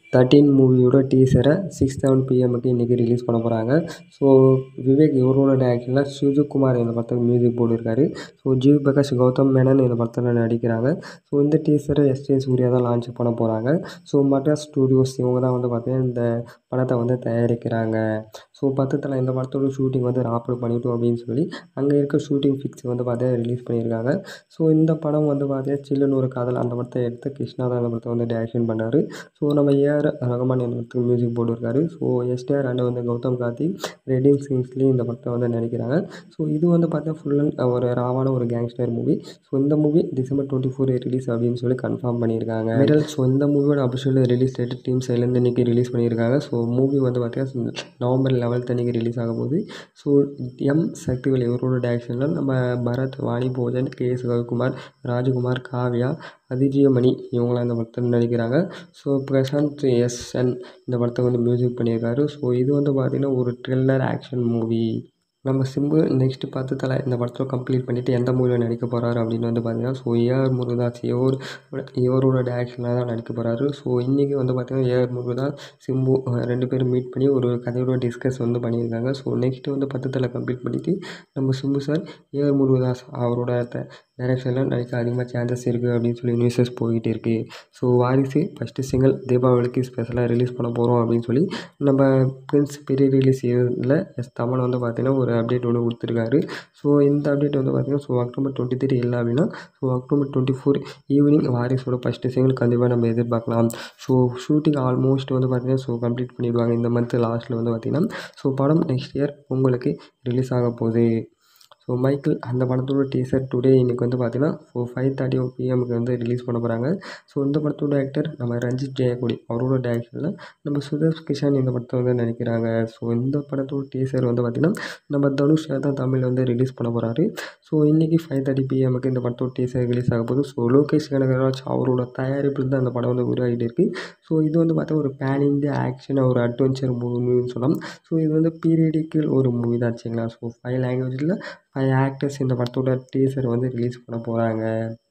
thirteen மூவியோட டீசரை six seven பிஎம்முக்கு இன்றைக்கி release பண்ண போகிறாங்க ஸோ விவேக் இவரோட டேரக்ஷனில் சுஜிக்குமார் இந்த படத்துக்கு மியூசிக் போட்டிருக்காரு ஸோ ஜிவி பிரகாஷ் கௌதம் மேனன் இந்த படத்தில் நடிக்கிறாங்க ஸோ இந்த டீசரை எஸ்ஜே சூர்யா தான் லான்ச் பண்ண போகிறாங்க ஸோ மட்ராஸ் ஸ்டூடியோஸ் இவங்க தான் வந்து பார்த்தீங்கன்னா இந்த படத்தை வந்து தயாரிக்கிறாங்க ஸோ பத்தத்தில் இந்த படத்தோட ஷூட்டிங் வந்து ராப்பில் பண்ணிட்டோம் அப்படின்னு சொல்லி அங்கே இருக்க ஷூட்டிங் ஃபிக்ஸ் வந்து பார்த்தீங்கன்னா ரிலீஸ் பண்ணியிருக்காங்க ஸோ இந்த படம் வந்து பார்த்தீங்கன்னா சில்லுன்னு ஒரு காதல் அந்த படத்தை எடுத்து கிருஷ்ணா தான் இந்த படத்தை வந்து டேரக்ஷன் பண்ணார் ஸோ நம்ம ஏஆர் ரகுமான் இந்த படத்துக்கு மியூசிக் போட்டிருக்காரு ஸோ எஸ்டிஆர் அண்ட் வந்து கௌதம் கார்த்திக் ரெட்டிங் சீன்ஸ்லேயும் இந்த படத்தை வந்து நடிக்கிறாங்க ஸோ இது வந்து பார்த்தீங்கன்னா ஃபுல் அண்ட் ஒரு ராவான ஒரு கேங்ஸ்டர் மூவி ஸோ இந்த movie December twenty four release அப்படின்னு சொல்லி கன்ஃபார்ம் பண்ணியிருக்காங்க மிரல் ஸோ இந்த மூவியோட அபிஷியல் ரிலீஸ் டேட் டீம் சைட்லேருந்து இன்றைக்கி ரிலீஸ் பண்ணியிருக்காங்க ஸோ மூவி வந்து பார்த்தீங்கன்னா நவம்பர் லெவல்த் அன்றைக்கி ரிலீஸ் ஆக போகுது ஸோ எம் சக்திவேல் இவரோட டேரக்ஷனில் நம்ம பரத் வாணி போஜன் கே எஸ் ரவிக்குமார் ராஜகுமார் காவ்யா அதிஜயமணி இவங்களாம் இந்த படத்தில் நடிக்கிறாங்க ஸோ பிரசாந்த் எஸ் என் இந்த படத்துக்கு வந்து மியூசிக் பண்ணியிருக்காரு ஸோ இது வந்து பார்த்திங்கன்னா ஒரு த்ரில்லர் ஆக்ஷன் மூவி நம்ம சிம்பு நெக்ஸ்ட்டு பத்து தலை இந்த படத்தில் கம்ப்ளீட் பண்ணிவிட்டு எந்த மூவியில் நடிக்க போகிறாரு அப்படின்னு வந்து பார்த்தீங்கன்னா ஸோ ஏஆர் முருகதாஸ் இவர் இவரோட டேரக்ஷனில் தான் நடிக்க போகிறாரு ஸோ இன்றைக்கி வந்து பார்த்திங்கன்னா ஏஆர் முருகதாஸ் சிம்பு ரெண்டு பேரும் மீட் பண்ணி ஒரு கதையோட டிஸ்கஸ் வந்து பண்ணியிருக்காங்க ஸோ நெக்ஸ்ட்டு வந்து பத்து தலை கம்ப்ளீட் பண்ணிவிட்டு நம்ம சிம்பு சார் ஏஆர் முருகதாஸ் அவரோட டைரக்ஷனில் நடிக்க அதிகமாக சான்சஸ் இருக்குது அப்படின்னு சொல்லி நியூஸஸ் போய்கிட்டு இருக்குது ஸோ வாரிசு ஃபஸ்ட்டு சிங்கிள் தீபாவளிக்கு ஸ்பெஷலாக ரிலீஸ் பண்ண போகிறோம் அப்படின்னு சொல்லி நம்ம பிரின்ஸ் பெரிய ரிலீஸ் இதில் எஸ் தமிழ் வந்து பார்த்திங்கன்னா ஒரு அப்டேட் ஒன்று கொடுத்துருக்காரு ஸோ இந்த அப்டேட் வந்து பார்த்திங்கன்னா ஸோ அக்டோபர் டுவெண்ட்டி த்ரீ இல்லை அப்படின்னா so October twenty four evening வாரிசோட ஃபஸ்ட்டு சிங்கிள் கண்டிப்பாக நம்ம எதிர்பார்க்கலாம் ஸோ ஷூட்டிங் ஆல்மோஸ்ட் வந்து பார்த்திங்கன்னா ஸோ கம்ப்ளீட் பண்ணிடுவாங்க இந்த மந்த் லாஸ்ட்டில் வந்து பார்த்திங்கன்னா ஸோ படம் நெக்ஸ்ட் இயர் உங்களுக்கு ரிலீஸ் ஆக போகுது ஸோ மைக்கிள் அந்த படத்தோட டீசர் டுடே இன்றைக்கி வந்து பார்த்தீங்கன்னா ஸோ ஃபைவ் தேர்ட்டி பிஎம்க்கு வந்து ரிலீஸ் பண்ண போகிறாங்க ஸோ இந்த படத்தோட ஆக்டர் நம்ம ரஞ்சித் ஜெயக்கொடி அவரோட டேரக்ஷனில் நம்ம சுதர்ஷ் கிஷான் இந்த படத்தை வந்து நடிக்கிறாங்க ஸோ இந்த படத்தோட டீசர் வந்து பார்த்திங்கன்னா நம்ம தனுஷ் தான் தமிழில் வந்து ரிலீஸ் பண்ண போகிறாரு ஸோ இன்றைக்கி ஃபைவ் தேர்ட்டி பிஎம்க்கு இந்த படத்தோட டீசர் ரிலீஸ் ஆக போகுது ஸோ லோகேஷ் கனகராஜ் அவரோட தயாரிப்பில் தான் அந்த படம் வந்து உருவாகிட்டு இருக்குது ஸோ இது வந்து பார்த்தா ஒரு பேன் இந்தியா ஆக்ஷன் ஒரு அட்வென்ச்சர் மூவின்னு சொல்லலாம் ஸோ இது வந்து பீரியடிக்கல் ஒரு மூவி தான் வச்சுங்களா ஸோ ஃபைவ் லாங்குவேஜில் ஃபைவ் ஆக்டர்ஸ் இந்த படத்தோட டீசர் வந்து ரிலீஸ் பண்ண போகிறாங்க